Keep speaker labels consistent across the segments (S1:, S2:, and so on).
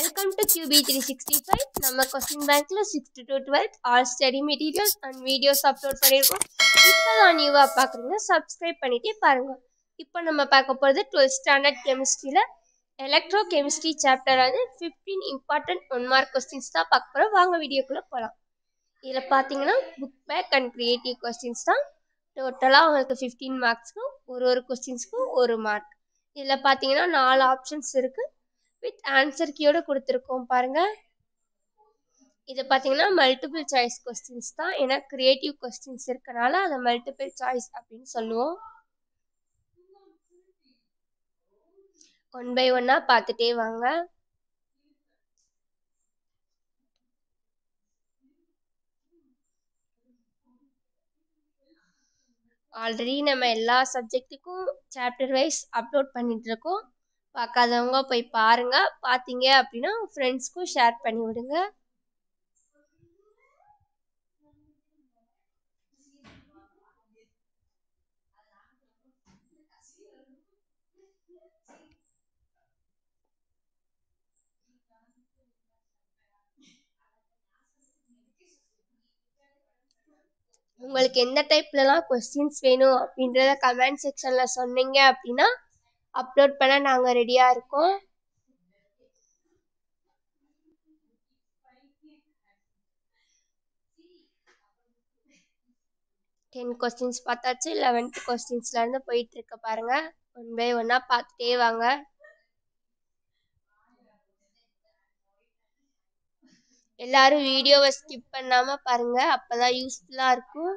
S1: welcome to QB three sixty five நம்ம question பேங்க்ல sixth to twelfth all study materials and videos upload பண்ணியிருக்கோம் இப்போ தான் நியூவாக பார்க்குறீங்க சப்ஸ்கிரைப் பண்ணிட்டே பாருங்க இப்போ நம்ம பார்க்க போகிறது டுவெல்த் ஸ்டாண்டர்ட் கெமிஸ்ட்ரியில் எலக்ட்ரோ கெமிஸ்ட்ரி சாப்டர் வந்து fifteen important one mark questions தான் பார்க்க போகிறோம் வாங்க வீடியோக்குள்ளே போகலாம் இதில் பார்த்தீங்கன்னா book back and creative questions தான் டோட்டலாக உங்களுக்கு ஃபிஃப்டீன் மார்க்ஸ்க்கும் ஒரு ஒரு கொஸ்டின்ஸ்க்கும் ஒரு மார்க் இதில் பார்த்தீங்கன்னா நாலு ஆப்ஷன்ஸ் இருக்குது வித் ஆன்சர் கீயோட கொடுத்துருக்கோம் பாருங்க இது பார்த்தீங்கன்னா மல்டிபிள் சாய்ஸ் கொஸ்டின்ஸ் தான் ஏன்னா கிரியேட்டிவ் கொஸ்டின்ஸ் இருக்கனால அதை மல்டிபிள் சாய்ஸ் அப்படின்னு சொல்லுவோம் ஒன் பை ஒன்னாக பார்த்துட்டே வாங்க ஆல்ரெடி நம்ம எல்லா சப்ஜெக்ட்டுக்கும் சாப்டர் வைஸ் அப்லோட் பண்ணிட்டு இருக்கோம் பார்க்காதவங்க போய் பாருங்க பார்த்தீங்க அப்படின்னா ஃப்ரெண்ட்ஸ்க்கும் ஷேர் பண்ணி விடுங்க உங்களுக்கு எந்த டைப்லலாம் கொஸ்டின்ஸ் வேணும் அப்படின்றத கமெண்ட் செக்ஷனில் சொன்னீங்க அப்படின்னா அப்லோட் பண்ண நாங்கள் ரெடியாக இருக்கோம் டென் கொஸ்டின்ஸ் பார்த்தாச்சு லெவன்த் கொஸ்டின்ஸ்லேருந்து போயிட்டு இருக்க பாருங்க ஒன் பை ஒன்னாக பார்த்துட்டே வாங்க எல்லாரும் வீடியோவை ஸ்கிப் பண்ணாமல் பாருங்க அப்பதான் யூஸ்ஃபுல்லாக இருக்கும்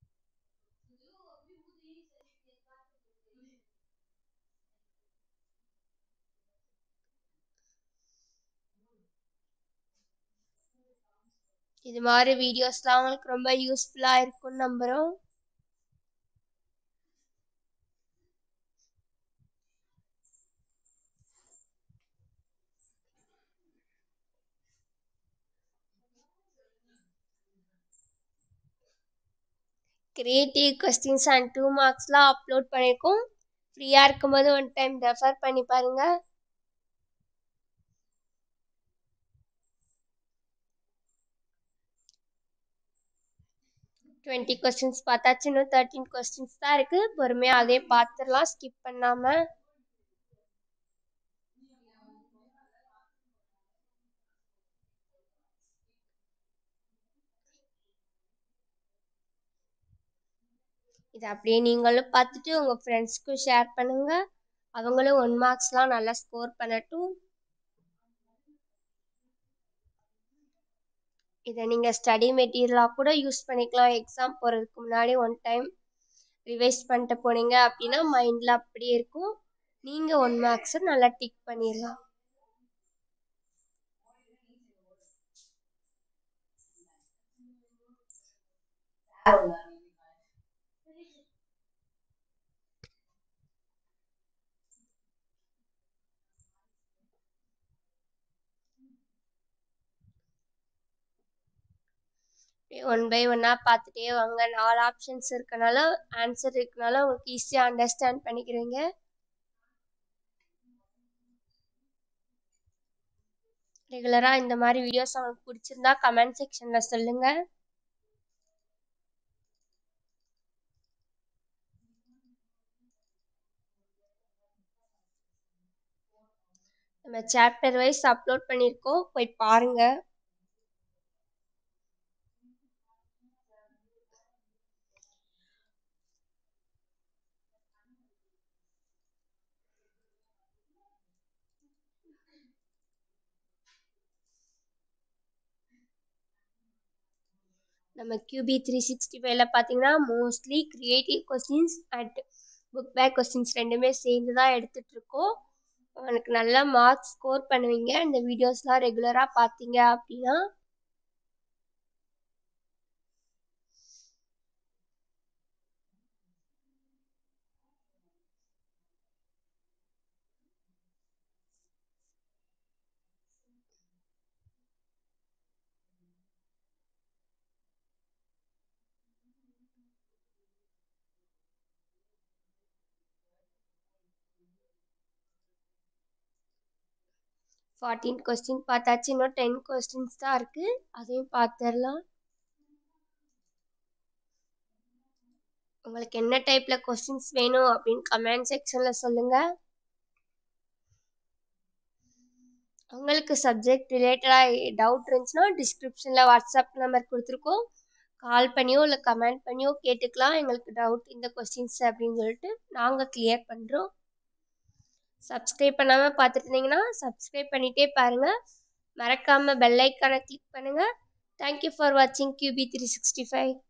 S1: இது மாதிரி வீடியோஸ்லாம் உங்களுக்கு ரொம்ப யூஸ்ஃபுல்லாக இருக்கும்னு நம்புகிறோம் கிரியேட்டிவ் கொஸ்டின்ஸ் அண்ட் டூ மார்க்ஸ்லாம் அப்லோட் பண்ணியிருக்கோம் ஃப்ரீயாக இருக்கும்போது ஒன் டைம் ரெஃபர் பண்ணி பாருங்கள் டுவெண்ட்டி கொஸ்டின்ஸ் பார்த்தாச்சு இன்னும் தேர்ட்டின் கொஸ்டின்ஸ் தான் இருக்குது பொறுமையாக அதே பார்த்துடலாம் ஸ்கிப் பண்ணாமல் இது அப்படியே நீங்களும் பார்த்துட்டு உங்கள் ஃப்ரெண்ட்ஸ்க்கும் ஷேர் பண்ணுங்கள் அவங்களும் ஒன் மார்க்ஸ்லாம் நல்லா ஸ்கோர் பண்ணட்டும் இதை நீங்கள் ஸ்டடி மெட்டீரியலாக கூட யூஸ் பண்ணிக்கலாம் எக்ஸாம் போகிறதுக்கு முன்னாடி ஒன் டைம் ரிவைஸ் பண்ணிட்டு போனீங்க அப்படின்னா மைண்டில் அப்படியே இருக்கும் நீங்கள் ஒன் மார்க்ஸை நல்லா டிக் பண்ணிடலாம் ஒன் பை ஒன்னாக பார்த்துட்டே வாங்க நாலு ஆப்ஷன்ஸ் இருக்கனால ஆன்சர் இருக்கனால உங்களுக்கு ஈஸியாக அண்டர்ஸ்டாண்ட் பண்ணிக்கிறீங்க ரெகுலராக இந்த மாதிரி வீடியோஸ் உங்களுக்கு பிடிச்சிருந்தா கமெண்ட் செக்ஷனில் சொல்லுங்கள் நம்ம சாப்டர் வைஸ் அப்லோட் பண்ணியிருக்கோம் போய் பாருங்கள் நம்ம கியூபி த்ரீ சிக்ஸ்டி ஃபைவ்ல பார்த்தீங்கன்னா mostly creative questions and book back questions ரெண்டுமே சேர்ந்து தான் எடுத்துகிட்டு இருக்கோம் உனக்கு நல்லா மார்க்ஸ் ஸ்கோர் பண்ணுவீங்க இந்த வீடியோஸ்லாம் ரெகுலராக பார்த்தீங்க அப்படின்னா ஃபார்ட்டீன் கொஸ்டின் பார்த்தாச்சு இன்னும் டென் கொஸ்டின்ஸ் தான் இருக்குது அதையும் பார்த்துடலாம் உங்களுக்கு என்ன டைப்பில் கொஸ்டின்ஸ் வேணும் அப்படின்னு கமெண்ட் செக்ஷனில் சொல்லுங்கள் உங்களுக்கு சப்ஜெக்ட் ரிலேட்டடாக டவுட் இருந்துச்சுன்னா டிஸ்கிரிப்ஷனில் வாட்ஸ்அப் நம்பர் கொடுத்துருக்கோம் கால் பண்ணியோ இல்லை கமெண்ட் பண்ணியோ கேட்டுக்கலாம் எங்களுக்கு டவுட் இந்த கொஸ்டின்ஸ் அப்படின்னு சொல்லிட்டு நாங்கள் கிளியர் பண்ணுறோம் சப்ஸ்கிரைப் பண்ணாமல் பார்த்துட்டு இருந்தீங்கன்னா சப்ஸ்கிரைப் பண்ணிகிட்டே பாருங்கள் மறக்காமல் பெல் ஐக்கானை கிளிக் பண்ணுங்கள் தேங்க்யூ ஃபார் வாட்சிங் கியூபி த்ரீ சிக்ஸ்டி ஃபைவ்